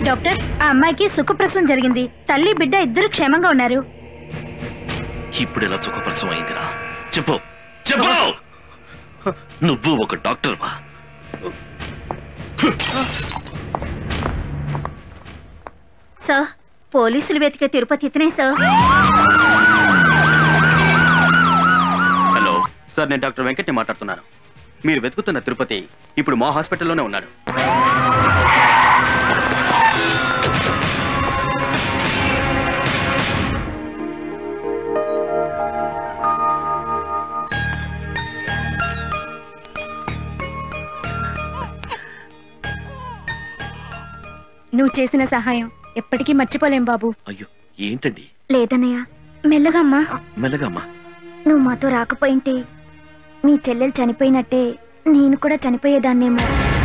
Doctor ఆ అమ్మాయికి సుఖప్రసవం జరిగింది తల్లి బిడ్డ ఇద్దరు క్షేమంగా ఉన్నారు ఇప్పుడు ఇలా సుఖప్రసవం అయిందిరా చెప్పు చెప్పు నువ్వు ఒక డాక్టర్ వా సార్ పోలీసులు వెతికే తిరుపతి ఇతనే సార్ హలో సార్ నేను డాక్టర్ వెంకట్ని మాట్లాడుతున్నాను మీరు వెతుకుతున్న తిరుపతి ఇప్పుడు మా హాస్పిటల్లోనే ఉన్నాడు నువ్వు చేసిన సహాయం ఎప్పటికీ మర్చిపోలేం బాబు అయ్యో ఏంటండి లేదన్నయ్య మెల్లగా అమ్మా మెల్లగా అమ్మా నువ్వు మాతో రాకపోయింటే మీ చెల్లెలు చనిపోయినట్టే నేను కూడా చనిపోయేదాన్నేమో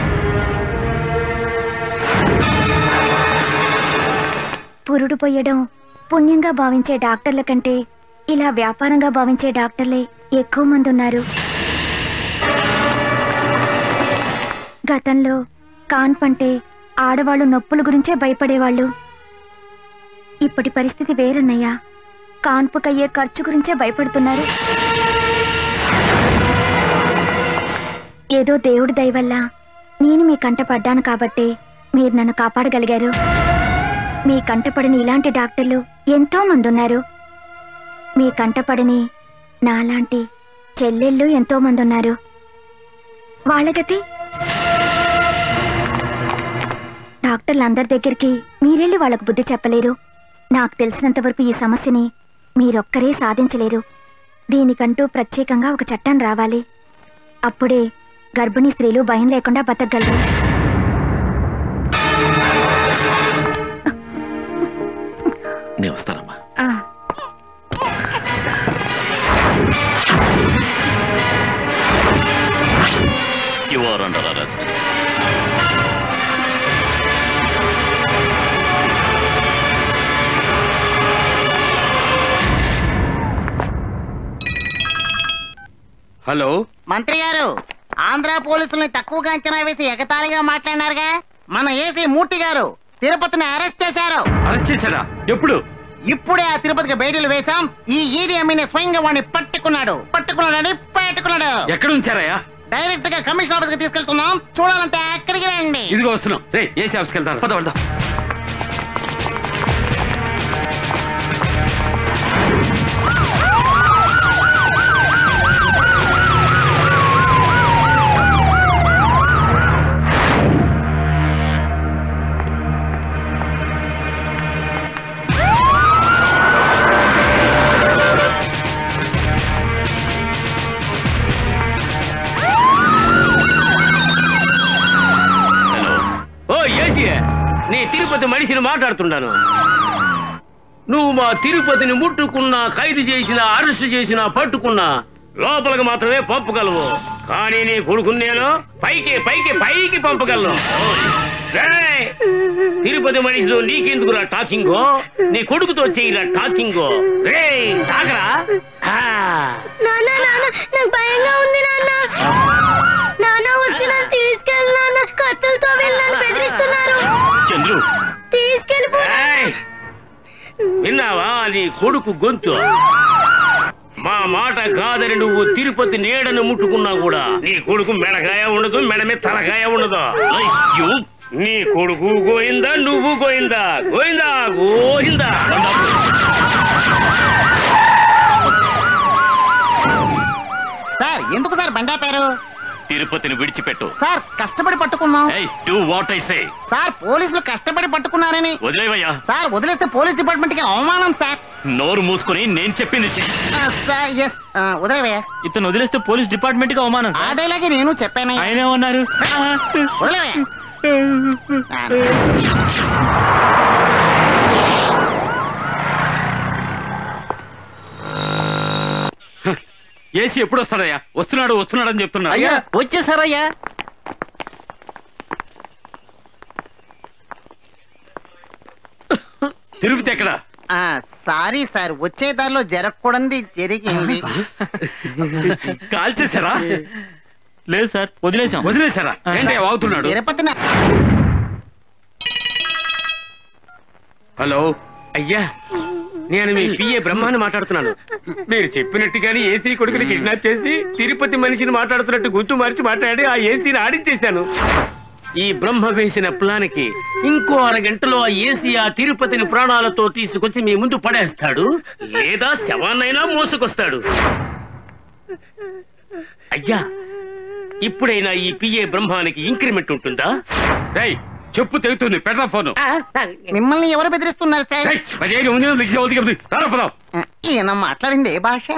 పురుడు పొయ్యడం పుణ్యంగా భావించే డాక్టర్ల కంటే ఇలా వ్యాపారంగా భావించే డాక్టర్లే ఎక్కువ మంది ఉన్నారు గతంలో కాన్పంటే ఆడవాళ్ళు నొప్పుల గురించే భయపడేవాళ్ళు ఇప్పటి పరిస్థితి వేరన్నయ్యా కాన్పుకయ్యే ఖర్చు గురించే భయపడుతున్నారు ఏదో దేవుడి దయ వల్ల నేను మీ కంట పడ్డాను కాబట్టే మీరు నన్ను కాపాడగలిగారు మీ కంటపడిన ఇలాంటి డాక్టర్లు ఎంతో మంది ఉన్నారు మీ కంటపడని నాలాంటి చెల్లెళ్ళు ఎంతో మంది ఉన్నారు వాళ్ళ గతి డాక్టర్లు అందరి దగ్గరికి మీరెళ్ళి వాళ్ళకు బుద్ధి చెప్పలేరు నాకు తెలిసినంత వరకు ఈ సమస్యని మీరొక్కరే సాధించలేరు దీనికంటూ ప్రత్యేకంగా ఒక చట్టం రావాలి అప్పుడే గర్భిణీ స్త్రీలు భయం లేకుండా బతకగలరు నేను వస్తానమ్మా you are under arrest hello మంత్రి గారు ఆంధ్ర పోలీసుల్ని తక్కువగా అంచనా వేసి ఎగతాళిగా మాట్లాడినారుగా మన ఏసీ మూర్తి గారు తిరుపతిని అరెస్ట్ చేశారు అరెస్ట్ చేశాడా ఎప్పుడు ఇప్పుడే ఆ తిరుపతికి బయటలు వేశాం ఈ ఈడీ అమీని స్వయంగా వాడిని పట్టుకున్నాడు పట్టుకున్నాడని పట్టుకున్నాడు ఎక్కడ ఉంచారయ్యా డైరెక్ట్ గా కమిషన్ ఆఫీస్ కి తీసుకెళ్తున్నాం చూడాలంటే అక్కడికి రండి ఇదిగో వస్తున్నాం రే ఏ షాప్స్కి వెళ్తారు పద వెళ్దాం హలో ఓ ఏసీ నీ తిరుపతి మనిషిని మాట్లాడుతున్నాను నువ్వు మా తిరుపతిని ముట్టుకున్నా ఖైదు చేసినా అరెస్ట్ చేసినా పట్టుకున్నా లోపలికి మాత్రమే పంపగలవు కానీ నీ కొడుకుని నేను పైకి పైకి పైకి పంపగలను రేయ్! తిరుపతి మనిషితో నీకెందుకురా టాకింగ్ నీ కొడుకుతో చెయ్యిరా టాకింగ్ రే టాకరా ఆ. నాన్న నాన్న నాకు భయంగా ఉంది నాన్న నాన్న వచ్చి నన్ను తీసుకెళ్ళి నాన్న కత్తులతో వెళ్ళి నన్ను బెదిరిస్తున్నారు చంద్రు తీసుకెళ్ళిపో ఏయ్! విన్నావా నీ కొడుకు గొంతు మా మాట కాదని నువ్వు తిరుపతి నీడను ముట్టుకున్నా కూడా నీ కొడుకు మెడకాయ ఉండదు మెడ మీద తలకాయ ఉండదు అయ్యో నీ కొడుకు గోయిందా నువ్వు గోయిందా గోయిందా గోయిందా సార్ ఎందుకు సార్ బండాపారు తిరుపతిని విడిచిపెట్టు సార్ కష్టపడి పట్టుకున్నాం ఏయ్ do what I say sir పోలీసులు కష్టపడి పట్టుకున్నారని వదిలేవయ్యా సార్ వదిలేస్తే పోలీస్ డిపార్ట్మెంట్ కి అవమానం సార్ నోరు మూసుకొని నేను చెప్పింది చెయ్యి. ఆ, సార్ ఎస్ వదిలేవయ్యా ఇతను వదిలేస్తే పోలీస్ డిపార్ట్మెంట్ కి అవమానం ఆ డైలాగే నేను చెప్పాను ఆయన ఏమన్నారు వదిలేవయ్యా ఆ, ఏసీ ఎప్పుడు వస్తాడయ్యా వస్తున్నాడు వస్తున్నాడు అని చెప్తున్నా అయ్యా వచ్చేసారయ్యా తిరుపతి ఎక్కడ ఆ, సారీ సార్ వచ్చే దారిలో జరగకూడదు జరిగింది కాల్ చేశారా లేదు సార్ వదిలేసాం వదిలేశారా ఏంటి అవుతున్నాడు తిరుపతి నా- హలో అయ్యా నేను మీ పిఏ బ్రహ్మాన్ని మాట్లాడుతున్నాను మీరు చెప్పినట్టుగానే ఏసీ కొడుకుని కిడ్నాప్ చేసి తిరుపతి మనిషిని మాట్లాడుతున్నట్టు గుర్తు మార్చి మాట్లాడి ఆ ఏసీని ఆడించేశాను ఈ బ్రహ్మ వేసిన ప్లాన్కి ఇంకో అరగంటలో ఆ ఏసీ ఆ తిరుపతిని ప్రాణాలతో తీసుకొచ్చి మీ ముందు పడేస్తాడు లేదా శవాన్నైనా మోసుకొస్తాడు అయ్యా ఇప్పుడైనా ఈ పిఏ బ్రహ్మానికి ఇంక్రిమెంట్ ఉంటుందా రేయ్ చెప్పు తెగుతుంది పెట్టరా ఫోను మిమ్మల్ని ఎవరు బెదిరిస్తున్నారు సార్ రేయ్, అదేంటి ఉంది, ఉంది, ఉంది, ఉంది. రారా పోదాం. ఈయన మాట్లాడింది ఏ భాష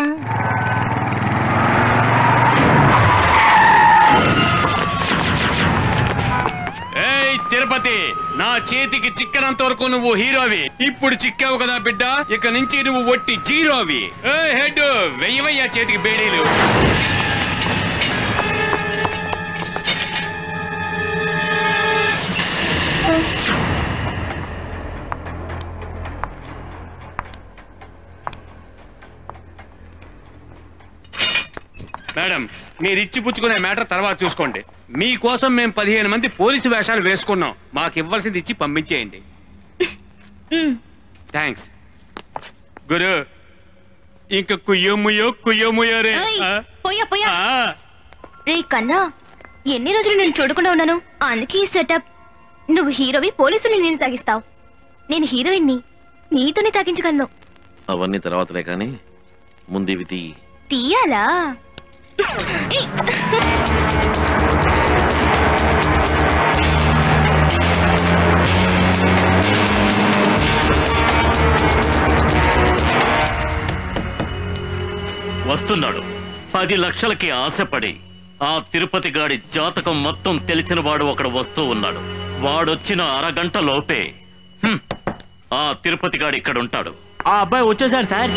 ఏయ్ తిరుపతి నా చేతికి చిక్కనంత వరకు నువ్వు హీరోవి ఇప్పుడు చిక్కావు కదా బిడ్డ ఇక నుంచి నువ్వు ఒట్టి జీరోవి ఏయ్ హెడ్ వెయ్యవయ్యా చేతికి బేడీలు మేడం మీరు ఇచ్చి పుచ్చుకునే మ్యాటర్ తర్వాత చూసుకోండి మీకోసం మేము పదిహేను మంది పోలీసు వేషాలు వేసుకున్నాం మాకు ఇవ్వాల్సింది ఇచ్చి పంపించేయండి థ్యాంక్స్ గురు ఇంక కుయ్యముయో కుయ్యముయో రే ఏయ్, ఆ? పోయా పోయా ఆ. రే కన్నా ఎన్ని రోజులు నేను చూడకుండా ఉన్నాను అందుకే ఈ సెటప్ నువ్వు హీరోవి పోలీసులు నీళ్ళు తాగిస్తావు నేను హీరోయిన్ని నీతోనే తాగించగలను అవన్నీ తర్వాతలే కానీ ముందు ఇవి తీ తీయాలా ఏయ్, వస్తున్నాడు పది లక్షలకి ఆశపడి ఆ తిరుపతి గాడి జాతకం మొత్తం తెలిసిన వాడు ఒకడు వస్తూ ఉన్నాడు వాడొచ్చిన అరగంట లోపే హ్మ్, ఆ తిరుపతి గాడు ఇక్కడ ఉంటాడు ఆ అబ్బాయి వచ్చేసాడు సార్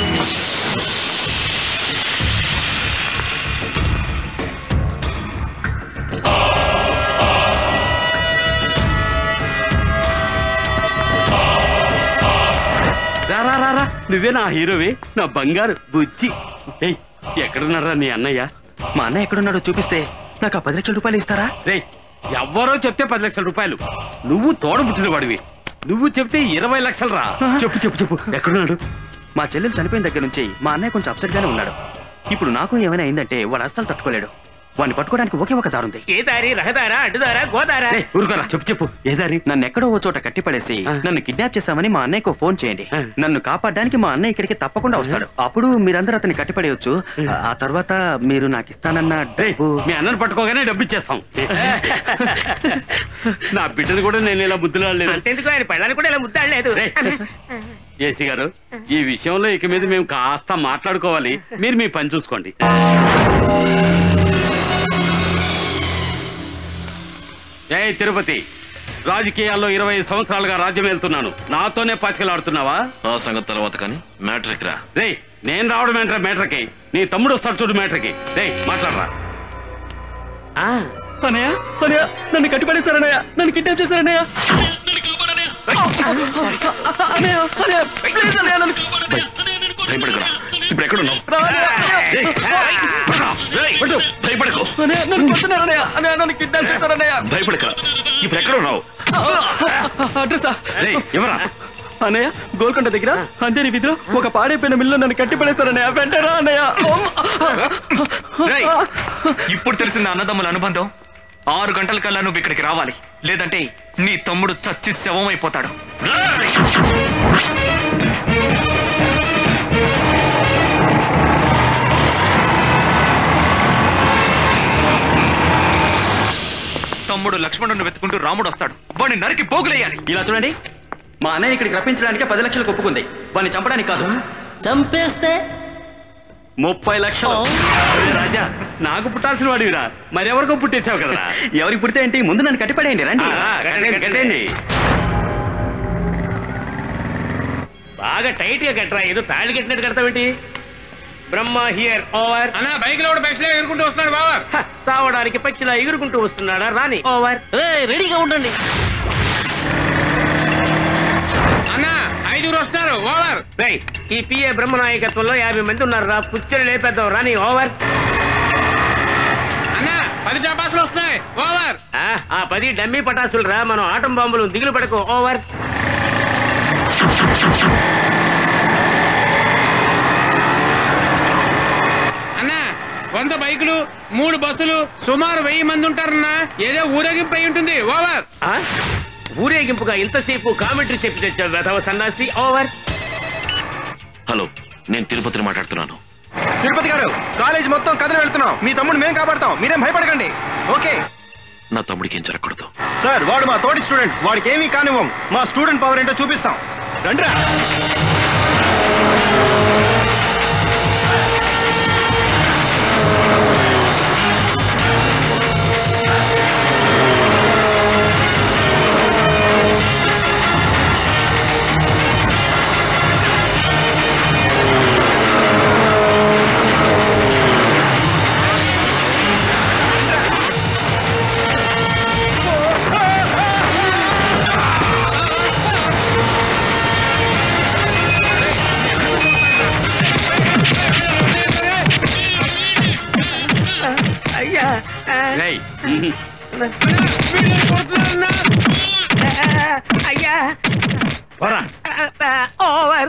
రా రా రా రా నువ్వే నా హీరోవి నా బంగారు బుజ్జి ఏయ్ ఎక్కడున్నారా నీ అన్నయ్య మా అన్న ఎక్కడున్నాడో చూపిస్తే నాకు ఆ పది లక్షల రూపాయలు ఇస్తారా రే ఎవ్వరో చెప్తే పది లక్షల రూపాయలు నువ్వు తోడబుట్టిన వాడివి నువ్వు చెప్తే ఇరవై లక్షలు రా చెప్పు చెప్పు చెప్పు ఎక్కడున్నాడు మా చెల్లెలు చనిపోయిన దగ్గర నుంచి మా అన్నయ్య కొంచెం అప్సెట్ గానే ఉన్నాడు ఇప్పుడు నాకు ఏమైనా అయిందంటే వాడు అస్సలు తట్టుకోలేడు వాడిని పట్టుకోవడానికి ఒకే ఒక దారుంది ఏ దారి రహదారా అడ్డుదారా గోదారా ఊరుకోరా చెప్పు చెప్పు ఏ దారి నన్ను ఎక్కడో ఓ చోట కట్టిపడేసి ఆ. నన్ను కిడ్నాప్ చేశామని మా అన్నయ్యకు ఫోన్ చేయండి ఆ. నన్ను కాపాడడానికి మా అన్నయ్య ఇక్కడికి తప్పకుండా వస్తాడు అప్పుడు మీరందరూ అతన్ని కట్టిపడేయచ్చు ఆ తర్వాత మీరు నాకు ఇస్తానన్న రేయ్, డబ్బు మీ అన్నను పట్టుకోగానే డబ్బు ఇచ్చేస్తాం నా బిడ్డను కూడా నేను ఇలా ముద్దులాడలేదు అంతేందుకు ఆయన పెళ్ళని కూడా ఇలా ముద్దాడలేదు ఏసీ గారు ఈ విషయంలో ఇక మీద మేము కాస్త మాట్లాడుకోవాలి మీరు మీ పని చూసుకోండి ఏ తిరుపతి రాజకీయాల్లో ఇరవై ఐదు సంవత్సరాలుగా రాజ్యం వెళ్తున్నాను నాతోనే పాచికలాడుతున్నావా ఆ సంగతి తర్వాత కానీ మ్యాట్రిక్ రా రే నేను రావడం ఏంట్రా మేటర్కి నీ తమ్ముడు వస్తాడు చూడు మేటర్కి రే మాట్లాడరా అనయ్య అనయ్య నన్ను కట్టిపడేశారనయ్య నన్ను కిడ్నాప్ చేశారనయ్య అనయ్య అనయ్య ప్లీజ్ అనయ్య నన్ను భయపడకురా ఇప్పుడు ఎక్కడున్నావు రేయ్, రేయ్, పట్టు, భయపడకు అనయ్య నన్ను కొడుతున్నారనయ్య అనయ్య నన్ను కిడ్నాప్ చేశారనయ్య భయపడక ఇప్పుడు ఎక్కడున్నావు అడ్రసా రేయ్, ఎవరా అన్నయ్య గోల్కొండ దగ్గర అంతేని వీధిలో ఒక పాడైపోయిన మిల్లు నన్ను కట్టిపడేశారన్నయ్య వెంటరా అన్నయ్య రేయ్, ఇప్పుడు తెలిసింది అన్నదమ్ముల అనుబంధం ఆరు గంటల కల్లా నువ్వు ఇక్కడికి రావాలి లేదంటే నీ తమ్ముడు చచ్చి శవం అయిపోతాడు తమ్ముడు లక్ష్మణుని వెతుకుంటూ రాముడు వస్తాడు వాడిని నరికి పోగులేయాలి ఇలా చూడండి మా అన్నయ్య ఇక్కడికి రప్పించడానికి పది లక్షలకు ఒప్పుకుంది వాడిని చంపడానికి కాదు చంపేస్తే ముప్పై లక్షలు అరే రాజా నాకు పుట్టాల్సిన వాడివిరా మరెవరికో పుట్టించావు కదరా ఎవరికి పుడితే ఏంటి ముందు నన్ను కట్టిపడేయండి రండి ఆ, కట్టండి, కట్టండి. బాగా టైట్ గా కట్టరా ఏదో తాళి కట్టినట్టు కడతావేంటి బ్రహ్మ హియర్ ఓవర్ అన్న బైక్ లో బైక్స్ ఎగురుకుంటూ వస్తున్నాడు బావా హ, చావడానికి పచ్చిలా ఎగురుకుంటూ వస్తున్నాడా రాని ఓవర్ రెడీగా ఉండండి అన్న ఐదుగురు వస్తున్నారు ఓవర్ రేయ్, ఈ పిఏ బ్రహ్మ నాయకత్వంలో యాభై మంది ఉన్నారు రా పుచ్చని లేపేద్దాం రాని ఓవర్ అన్న పది జపాసులు వస్తున్నాయి ఓవర్ ఆ, ఆ పది డమ్మీ పటాసులు రా మనం ఆటం బాంబులు దిగులు పడకు ఓవర్ అన్నా వంద బైకులు మూడు బస్సులు సుమారు వెయ్యి మంది ఉంటారన్నా ఏదో ఊరేగింపు అయి ఉంటుంది ఓవర్ ఆ? ఊరేగింపుగా ఇంతసేపు కామెంటరీ చెప్పి తెచ్చా వెధవ సన్నాసి ఓవర్ హలో నేను తిరుపతిని మాట్లాడుతున్నాను తిరుపతి గారు కాలేజ్ మొత్తం కదిలి వెళ్తున్నాం మీ తమ్ముడు మేము కాపాడతాం మీరేం భయపడకండి ఓకే నా తమ్ముడికి ఏం జరగకూడదు సార్ వాడు మా తోటి స్టూడెంట్ వాడికి ఏమీ కానివ్వం మా స్టూడెంట్ పవర్ ఏంటో చూపిస్తాం రండిరా అయ్యా ఆ, రేయ్, అయ్యా పోరా. ఆ, ఆ, ఓవర్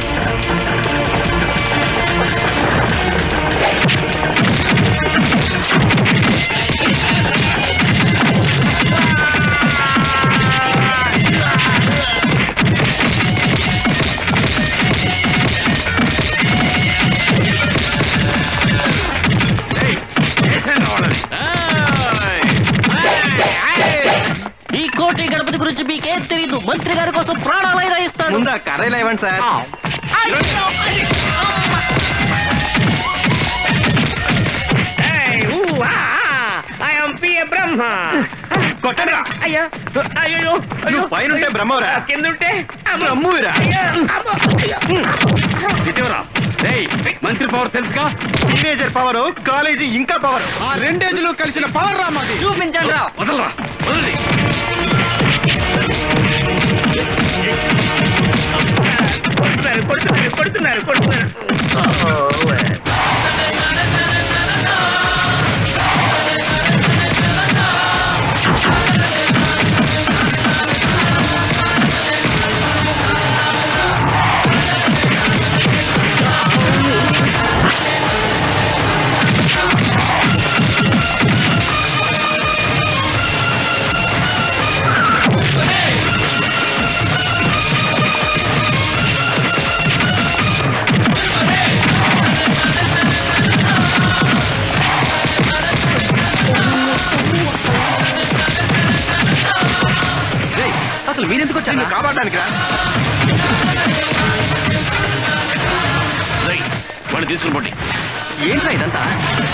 ఈ కోటి గణపతి గురించి మీకేం తెలియదు మంత్రి గారి కోసం ప్రాణాలైనా ఇస్తాను ముందు ఆ కర్రీలు ఇవ్వండి సార్ బ్రహ్మ కొట్టండిరా అయ్యా అయ్యో నువ్వు పైనుంటే బ్రహ్మవురా కిందుంటే బ్రహ్మవురా ఇటీవరా రేయ్ మంత్రి పవర్ తెలుసుగా టీనేజర్ పవర్ కాలేజీ ఇంకా పవర్ ఆ రెండేజులు కలిసిన పవర్ రా మాది చూపించండి రా వదలరా వదలండి కొడుతున్నారు కొడుతున్నారు కొడుతున్నారు కొడుతున్నారు రేయ్, అసలు మీరెందుకు వచ్చారు కాపాడడానికి రా రేయ్, వాడిని తీసుకుని పోండి ఏంట్రా ఇదంతా